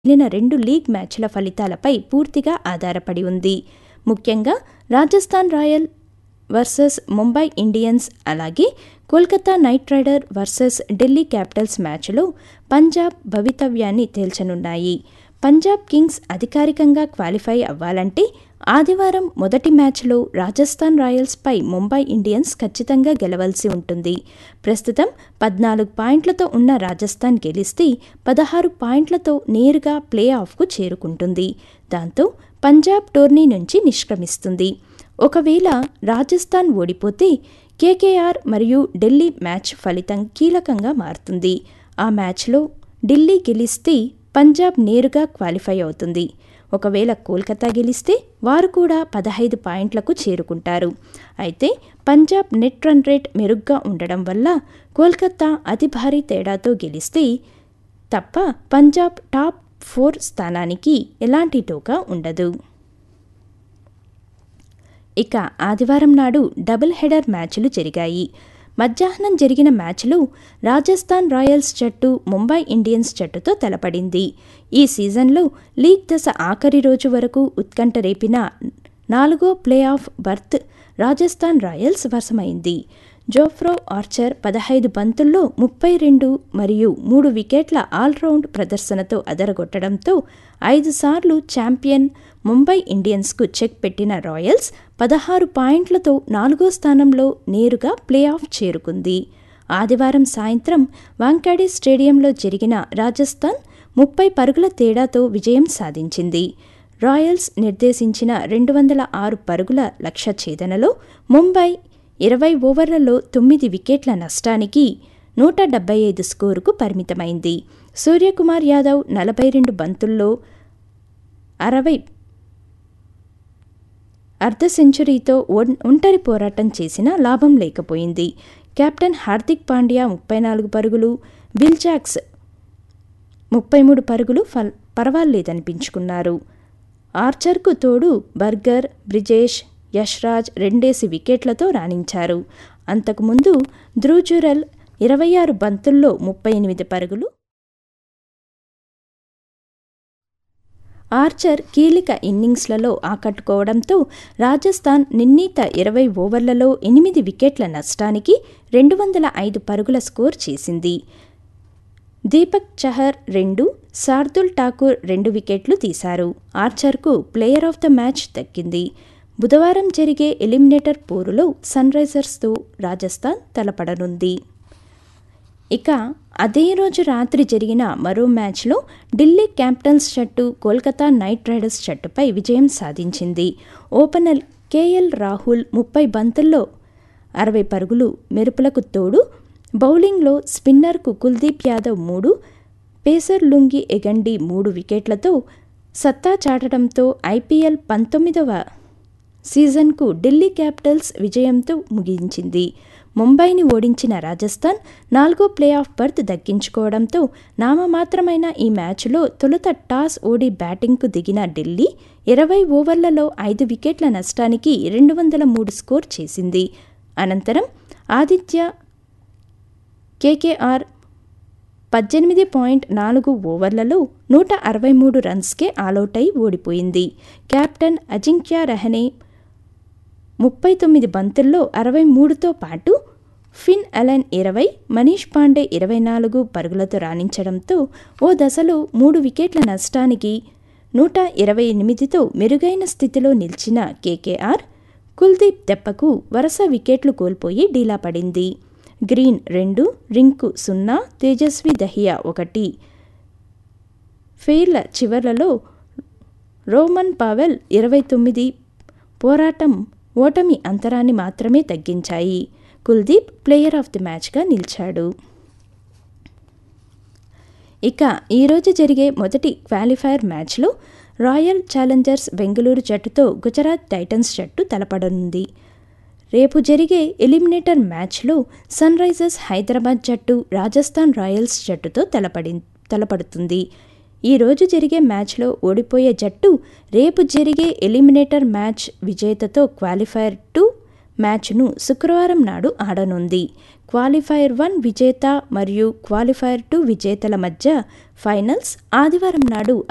మిగిలిన రెండు లీగ్ మ్యాచ్ల ఫలితాలపై పూర్తిగా ఆధారపడి ఉంది ముఖ్యంగా Rajasthan royal versus Mumbai Indians అలాగే Kolkata knight rider versus Delhi capitals మ్యాచ్లో పంజాబ్ భవితవ్యాన్ని తేల్చనున్నాయి పంజాబ్ కింగ్స్ అధికారికంగా క్వాలిఫై అవ్వాలంటే ఆదివారం మొదటి మ్యాచ్లో రాజస్థాన్ రాయల్స్పై ముంబై ఇండియన్స్ ఖచ్చితంగా గెలవలసి ఉంటుంది ప్రస్తుతం పద్నాలుగు పాయింట్లతో ఉన్న రాజస్థాన్ గెలిస్తే పదహారు పాయింట్లతో నేరుగా ప్లే ఆఫ్కు చేరుకుంటుంది దాంతో పంజాబ్ టోర్నీ నుంచి నిష్క్రమిస్తుంది ఒకవేళ రాజస్థాన్ ఓడిపోతే కేకేఆర్ మరియు ఢిల్లీ మ్యాచ్ ఫలితం కీలకంగా మారుతుంది ఆ మ్యాచ్లో ఢిల్లీ గెలిస్తే పంజాబ్ నేరుగా క్వాలిఫై అవుతుంది ఒకవేళ కోల్కతా గెలిస్తే వారు కూడా పదహైదు పాయింట్లకు చేరుకుంటారు అయితే పంజాబ్ నెట్ రన్ రేట్ మెరుగ్గా ఉండడం వల్ల కోల్కతా అతి భారీ తేడాతో గెలిస్తే తప్ప పంజాబ్ టాప్ ఫోర్ స్థానానికి ఎలాంటి టోకా ఉండదు ఇక ఆదివారం నాడు డబుల్ హెడర్ మ్యాచ్లు జరిగాయి మధ్యాహ్నం జరిగిన మ్యాచ్లో రాజస్థాన్ రాయల్స్ జట్టు ముంబై ఇండియన్స్ జట్టుతో తలపడింది ఈ సీజన్లో లీగ్ దశ ఆఖరి రోజు వరకు ఉత్కంఠ రేపిన నాలుగో play off berth Rajasthan royals వశమైంది జోఫ్రో ఆర్చర్ పదహైదు బంతుల్లో ముప్పై రెండు మరియు మూడు వికెట్ల ఆల్రౌండ్ ప్రదర్శనతో అదరగొట్టడంతో ఐదు సార్లు ఛాంపియన్ ముంబై ఇండియన్స్కు చెక్ పెట్టిన రాయల్స్ పదహారు పాయింట్లతో నాలుగో స్థానంలో నేరుగా ప్లే ఆఫ్ చేరుకుంది ఆదివారం సాయంత్రం వాంకాడే స్టేడియంలో జరిగిన రాజస్థాన్ ముప్పై పరుగుల తేడాతో విజయం సాధించింది రాయల్స్ నిర్దేశించిన రెండు వందల ఆరు పరుగుల లక్ష్య ఛేదనలో ముంబై ఇరవై ఓవర్లలో తొమ్మిది వికెట్ల నష్టానికి నూట డెబ్బై ఐదు స్కోరుకు పరిమితమైంది సూర్యకుమార్ యాదవ్ నలభై రెండు బంతుల్లో అరవై అర్ధ సెంచరీతో ఒంటరి పోరాటం చేసినా లాభం లేకపోయింది కెప్టెన్ హార్దిక్ పాండ్యా ముప్పై నాలుగు పరుగులు బిల్ జాక్స్ ముప్పై మూడు పరుగులు ఫల్ పర్వాలేదనిపించుకున్నారు ఆర్చర్కు తోడు బర్గర్ బ్రిజేష్ యష్రాజ్ రెండేసి వికెట్లతో రాణించారు అంతకుముందు ధ్రుజురల్ ఇరవై ఆరు బంతుల్లో ముప్పై ఎనిమిది పరుగులు ఆర్చర్ కీలక ఇన్నింగ్స్లలో ఆకట్టుకోవడంతో రాజస్థాన్ నిర్ణీత ఇరవై ఓవర్లలో ఎనిమిది వికెట్ల నష్టానికి రెండు వందల ఐదు పరుగుల స్కోర్ చేసింది దీపక్ చహర్ రెండు శార్దుల్ ఠాకూర్ రెండు వికెట్లు తీశారు ఆర్చర్కు ప్లేయర్ ఆఫ్ ద మ్యాచ్ దక్కింది బుధవారం జరిగే ఎలిమినేటర్ పోరులో సన్ రైజర్స్తో రాజస్థాన్ తలపడనుంది ఇక అదే రోజు రాత్రి జరిగిన మరో మ్యాచ్లో ఢిల్లీ క్యాపిటల్స్ జట్టు కోల్కతా నైట్ రైడర్స్ జట్టుపై విజయం సాధించింది ఓపెనర్ కేఎల్ రాహుల్ ముప్పై బంతుల్లో అరవై పరుగులు మెరుపులకు తోడు బౌలింగ్లో స్పిన్నర్కు కుల్దీప్ యాదవ్ మూడు పేసర్ లుంగి ఎగండి మూడు వికెట్లతో సత్తా చాటడంతో ఐపీఎల్ పంతొమ్మిదవ సీజన్కు ఢిల్లీ క్యాపిటల్స్ విజయంతో ముగించింది ముంబైని ఓడించిన రాజస్థాన్ నాలుగో ప్లే ఆఫ్ బర్త్ దక్కించుకోవడంతో నామమాత్రమైన ఈ మ్యాచ్లో తొలుత టాస్ ఓడి బ్యాటింగ్కు దిగిన ఢిల్లీ ఇరవై ఓవర్లలో ఐదు వికెట్ల నష్టానికి రెండు వందల మూడు స్కోర్ చేసింది అనంతరం ఆదిత్య కేకేఆర్ పద్దెనిమిది పాయింట్ నాలుగు ఓవర్లలో నూట అరవై మూడు రన్స్కే ఆలౌట్ అయి ఓడిపోయింది కెప్టెన్ అజింక్య రహనే ముప్పై తొమ్మిది బంతుల్లో అరవై మూడుతో పాటు ఫిన్ అలెన్ ఇరవై మనీష్ పాండే ఇరవై నాలుగు పరుగులతో రాణించడంతో ఓ దశలో మూడు వికెట్ల నష్టానికి నూట ఇరవై ఎనిమిదితో మెరుగైన స్థితిలో నిలిచిన కేకేఆర్ కుల్దీప్ దెబ్బకు వరుస వికెట్లు కోల్పోయి డీలా పడింది గ్రీన్ రెండు రింకు సున్నా తేజస్వి దహియా ఒకటి ఫెయిర్ల చివర్లలో రోమన్ పావెల్ ఇరవై తొమ్మిది పోరాటం ఓటమి అంతరాన్ని మాత్రమే తగ్గించాయి కుల్దీప్ ప్లేయర్ ఆఫ్ ది మ్యాచ్గా నిలిచాడు ఇక ఈరోజు జరిగే మొదటి క్వాలిఫైర్ మ్యాచ్లో రాయల్ ఛాలెంజర్స్ బెంగళూరు జట్టుతో గుజరాత్ టైటన్స్ జట్టు తలపడనుంది రేపు జరిగే ఎలిమినేటర్ మ్యాచ్లో సన్ రైజర్స్ హైదరాబాద్ జట్టు రాజస్థాన్ రాయల్స్ జట్టుతో తలపడి తలపడుతుంది ఈరోజు జరిగే మ్యాచ్లో ఓడిపోయే జట్టు రేపు జరిగే ఎలిమినేటర్ మ్యాచ్ విజేతతో క్వాలిఫైర్ టూ మ్యాచ్ను శుక్రవారం నాడు ఆడనుంది క్వాలిఫైర్ వన్ విజేత మరియు క్వాలిఫైర్ టూ విజేతల మధ్య ఫైనల్స్ ఆదివారం నాడు